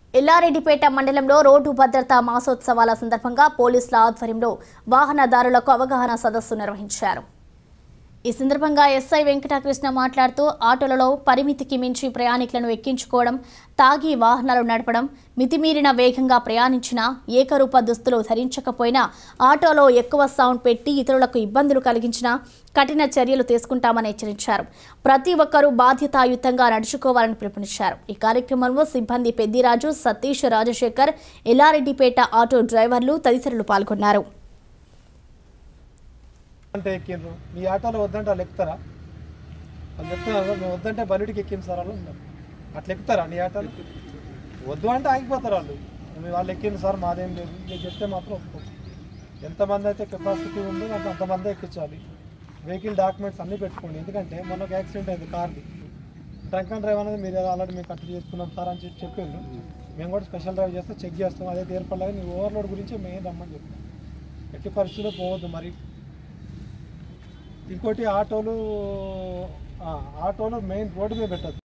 ఎల్లారెడ్డిపేట మండలంలో రోడ్డు భద్రతా మాసోత్సవాల సందర్భంగా పోలీసుల ఆధ్వర్యంలో వాహనదారులకు అవగాహన సదస్సు నిర్వహించారు ఈ సందర్భంగా ఎస్ఐ వెంకటకృష్ణ మాట్లాడుతూ ఆటోలలో పరిమితికి మించి ప్రయాణికులను ఎక్కించుకోవడం తాగి వాహనాలు నడపడం మితిమీరిన వేగంగా ప్రయాణించిన ఏకరూప దుస్తులు ధరించకపోయినా ఆటోలో ఎక్కువ సౌండ్ పెట్టి ఇతరులకు ఇబ్బందులు కలిగించినా కఠిన చర్యలు తీసుకుంటామని హెచ్చరించారు ప్రతి ఒక్కరూ బాధ్యతాయుతంగా నడుచుకోవాలని పిలుపునిచ్చారు ఈ కార్యక్రమంలో సిబ్బంది పెద్దిరాజు సతీష్ రాజశేఖర్ ఎల్లారెడ్డిపేట ఆటో డ్రైవర్లు తదితరులు పాల్గొన్నారు అంటే ఎక్కిండ్రు మీ ఆటోలో వద్దంటే వాళ్ళు ఎక్కుతారా వాళ్ళు చెప్తున్నారు కదా, మేము వద్దంటే బలిడికి ఎక్కింది సార్ వాళ్ళు ఉన్నారు అట్లా ఎక్కుతారా నీ ఆటోలో వద్దు అంటే ఆగిపోతారు వాళ్ళు మీ వాళ్ళు ఎక్కింది సార్ మాదేం లేదు ఇక చెప్తే మాత్రం ఒప్పుకో ఎంతమంది అయితే కెపాసిటీ ఉందో అంత అంతమంది ఎక్కించాలి వెహికల్ డాక్యుమెంట్స్ అన్నీ పెట్టుకోండి ఎందుకంటే మొన్న ఒక యాక్సిడెంట్ అయింది కార్ది ట్రంక్ అండ్ డ్రైవ్ అనేది మీరు ఆల్రెడీ మేము కంటిన్యూ చేసుకున్నాం సార్ అని చెప్పి చెప్పిండ్రు మేము కూడా స్పెషల్ డ్రైవ్ చేస్తే చెక్ చేస్తాం అదే ఏర్పడలేదు నీ ఓవర్లోడ్ గురించి మెయిన్ రమ్మని చెప్పాం ఎట్టి పరిస్థితుల్లో పోవద్దు మరి ఇంకోటి ఆటోలు ఆ, ఆటోలు మెయిన్ రోడ్డు మీద పెట్టద్దు